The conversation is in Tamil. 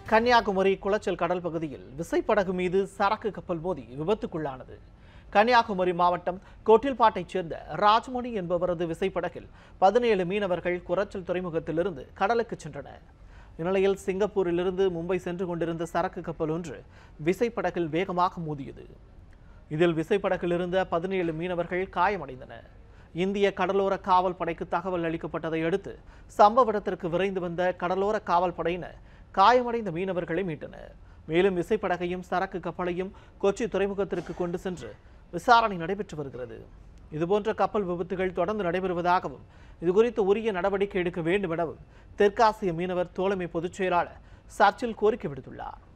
கன்னியாகுமரி குளச்சல் கடல் பகுதியில் விசைப்படகு மீது சரக்கு கப்பல் மோதி விபத்துக்குள்ளானது கன்னியாகுமரி மாவட்டம் கோட்டில்பாட்டைச் சேர்ந்த ராஜ்மணி என்பவரது விசைப்படகில் பதினேழு மீனவர்கள் குளச்சல் துறைமுகத்திலிருந்து கடலுக்கு சென்றனர் இந்நிலையில் சிங்கப்பூரிலிருந்து மும்பை சென்று கொண்டிருந்த சரக்கு கப்பல் ஒன்று விசைப்படகில் வேகமாக மோதியது இதில் விசைப்படகில் இருந்த பதினேழு மீனவர்கள் காயமடைந்தனர் இந்திய கடலோர காவல் படைக்கு தகவல் அளிக்கப்பட்டதை அடுத்து சம்பவ இடத்திற்கு விரைந்து வந்த கடலோர காவல் படையினர் காயமடைந்த மீனவர்களை மீட்டனர் மேலும் விசைப்படகையும் சரக்கு கப்பலையும் கொச்சி துறைமுகத்திற்கு கொண்டு சென்று விசாரணை நடைபெற்று வருகிறது இதுபோன்ற கப்பல் விபத்துகள் தொடர்ந்து நடைபெறுவதாகவும் இதுகுறித்து உரிய நடவடிக்கை எடுக்க வேண்டும் எனவும் தெற்காசிய மீனவர் தோழமை பொதுச் செயலாளர் சர்ச்சில் கோரிக்கை விடுத்துள்ளார்